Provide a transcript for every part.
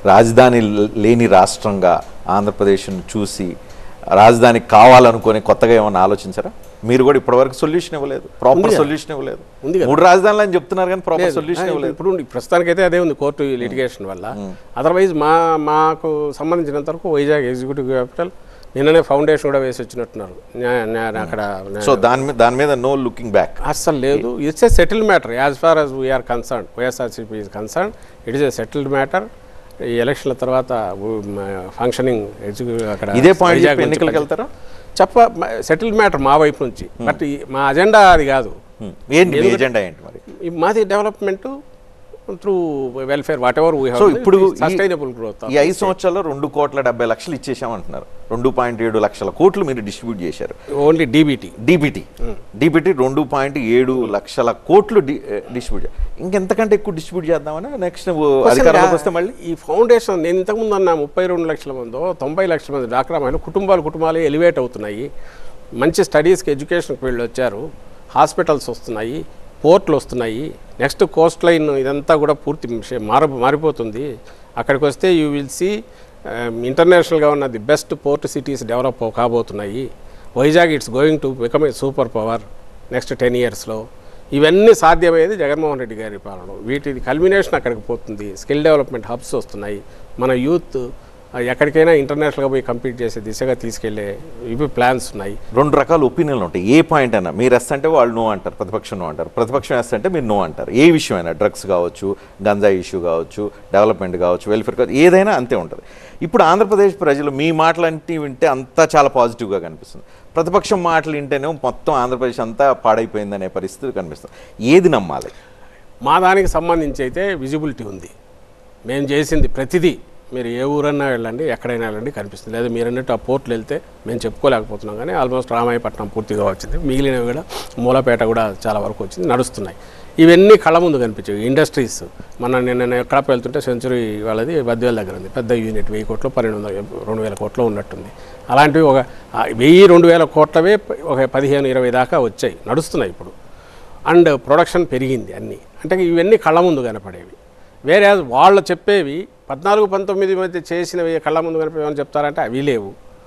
రాజధాని లేని రాష్ట్రంగా ఆంధ్రప్రదేశ్ను చూసి రాజధాని కావాలనుకొని కొత్తగా ఏమన్నా ఆలోచించారా మీరు కూడా ఇప్పటివరకు సొల్యూషన్ ఇవ్వలేదు ప్రాపర్ సొల్యూషన్ ఇవ్వలేదు ఉంది కదా. మూడు రాజధానులు అని చెప్తున్నారు కానీ ప్రాపర్ సొల్యూషన్ ఇవ్వలేదు ఇప్పుడు ఉంది. ప్రస్తుతానికైతే అదే ఉంది కోర్టు లిటిగేషన్ వల్ల అదర్వైజ్ మా మాకు సంబంధించినంత వరకు వైజాగ్ ఎగ్జిక్యూటివ్ క్యాపిటల్ నిన్ననే ఫౌండేషన్ కూడా వేసి వచ్చినట్టున్నారు న్యా- న్యా- అక్కడ న్యా- సో దాని మీద దాని మీద నో లుకింగ్ బ్యాక్ అస్సలు లేదు it's a settle matter as far as we are concern YSRCP is concern it is a settled matter ఈ ఎలక్షన్ల తర్వాత ఫంక్షనింగ్ అక్కడ ఇదే పాయింట్ వైజాగ్ చెప్పి నుంచి ఎన్నికలకు వెళ్తారా చెప్ప సెటిల్ మ్యాటర్ మా వైపు నుంచి బట్ ఈ- మా అజెండా అది కాదు Hmm. ఏంటి మీ ఎజెండా ఏంటి మరి ఈ మాది development through welfare whatever we so ఇప్పుడు ఈ- సస్టైనబుల్ గ్రోత్ ఈ ఐదు సంవత్సరాల్లో రెండు కోట్ల డెబ్బై లక్షలు ఇచ్చేసామంటున్నారు రెండు పాయింట్ ఏడు లక్షల కోట్లు మీరు డిస్ట్రిబ్యూట్ చేశారు ఓన్లీ డీబీటీ డిబిటీ డిబిటీ రెండు పాయింట్ ఏడు లక్షల కోట్లు డిస్ట్రిబ్యూట్ ఇంకెంతకంటే ఎక్కువ డిస్ట్రిబ్యూట్ చేద్దామని నెక్స్ట్ అధికారంలోకి వస్తే మళ్ళీ ఈ ఫౌండేషన్ నేను ఇంతకుముందు అన్న ముప్పై రెండు లక్షల మందో తొంభై లక్షల మంది డాక్రా మహిళలు కుటుంబాలు కుటుంబాలు ఎలివేట్ అవుతున్నాయి మంచి స్టడీస్కి ఎడ్యుకేషన్కి వీళ్ళు వచ్చారు హాస్పిటల్స్ వస్తున్నాయి పోర్ట్లు వస్తున్నాయి నెక్స్ట్ కోస్ట్ లైన్ ఇదంతా కూడా పూర్తి విషయం మార మారిపోతుంది అక్కడికి వస్తే యూ విల్ సీ ఇంటర్నేషనల్గా ఉన్న the best port cities develop కాబోతున్నాయి Vizag it's going to become a super power next ten ఇయర్స్లో ఇవన్నీ సాధ్యమయ్యేది జగన్మోహన్ రెడ్డి గారి పాలన వీటి కల్మినేషన్ అక్కడికి పోతుంది స్కిల్ డెవలప్మెంట్ హబ్స్ వస్తున్నాయి మన యూత్ ఆ, ఎక్కడికైనా ఇంటర్నేషనల్గా పోయి కంపీట్ చేసే దిశగా తీసుకెళ్లే ఇవి ప్లాన్స్ ఉన్నాయి రెండు రకాల ఒపీనియన్లు ఉంటాయి ఏ పాయింట్ అయినా మీరు ఎస్ అంటే వాళ్ళు నో అంటారు ప్రతిపక్షం నో అంటారు ప్రతిపక్షం ఎస్ అంటే మీరు నో అంటారు ఏ విషయం అయినా డ్రగ్స్ కావచ్చు గంజాయి ఇష్యూ కావచ్చు డెవలప్మెంట్ కావచ్చు వెల్ఫేర్ కావచ్చు ఏదైనా అంతే ఉంటుంది ఇప్పుడు ఆంధ్రప్రదేశ్ ప్రజలు మీ మాటలంటి వింటే అంతా చాలా పాజిటివ్గా కనిపిస్తుంది ప్రతిపక్షం మాటలు వింటేనే మొత్తం ఆంధ్రప్రదేశ్ అంతా పాడైపోయిందనే పరిస్థితి కనిపిస్తుంది ఏది నమ్మాలి మా దానికి సంబంధించి అయితే విజిబిలిటీ ఉంది మేము చేసింది ప్రతిదీ మీరు ఏ ఊరన్నా వెళ్ళండి ఎక్కడైనా వెళ్ళండి కనిపిస్తుంది లేదా మీరు అన్నట్టు ఆ పోర్ట్లు వెళ్తే మేము చెప్పుకోలేకపోతున్నాం కానీ ఆల్మోస్ట్ రామాయపట్నం పూర్తిగా వచ్చింది మిగిలినవి కూడా మూలపేట కూడా చాలా వరకు వచ్చింది నడుస్తున్నాయి ఇవన్నీ కళ్ళ ముందు కనిపించాయి ఇండస్ట్రీస్ మన నిన్న ఎక్కడపు వెళ్తుంటే సెంచురీ వాళ్ళది బద్వేల దగ్గర ఉంది పెద్ద యూనిట్ వెయ్యి కోట్లు పన్నెండు వందల రెండు వేల కోట్లు ఉన్నట్టుంది అలాంటివి ఒక ఆ వెయ్యి రెండు వేల కోట్లవే ఒక పదిహేను ఇరవై దాకా వచ్చాయి నడుస్తున్నాయి ఇప్పుడు అండ్ ప్రొడక్షన్ పెరిగింది అన్నీ అంటే ఇవన్నీ కళ్ళ ముందు కనపడేవి వేరే వాళ్ళు చెప్పేవి పద్నాలుగు పంతొమ్మిది మధ్య చేసినవి కళ్ళ ముందు కనిపేవని చెప్తారంటే అవి లేవు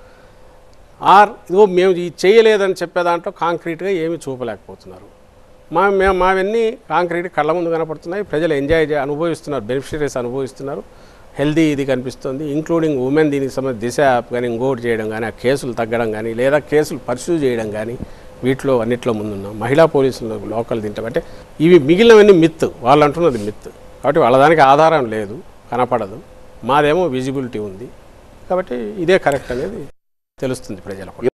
ఆర్ ఇదిగో మేము ఇది చేయలేదని చెప్పే దాంట్లో కాంక్రీట్గా ఏమీ చూపలేకపోతున్నారు మా మేము మావన్నీ కాంక్రీట్ కళ్ళ ముందు కనపడుతున్నాయి ప్రజలు ఎంజాయ్ చే అనుభవిస్తున్నారు బెనిఫిషరీస్ అనుభవిస్తున్నారు హెల్దీ ఇది కనిపిస్తుంది ఇంక్లూడింగ్ ఉమెన్ దీనికి సంబంధించి దిశ యాప్ కానీ ఇంకోటి చేయడం కానీ ఆ కేసులు తగ్గడం కానీ లేదా కేసులు పర్సూ చేయడం కానీ వీటిలో అన్నిట్లో ముందున్నాం మహిళా పోలీసులు లోకల్ తింటాం అంటే ఇవి మిగిలినవన్నీ మిత్ వాళ్ళు అంటున్నది మిత్ కాబట్టి వాళ్ళ దానికి ఆధారం లేదు కనపడదు మాదేమో విజిబిలిటీ ఉంది కాబట్టి ఇదే కరెక్ట్ అనేది తెలుస్తుంది ప్రజలకు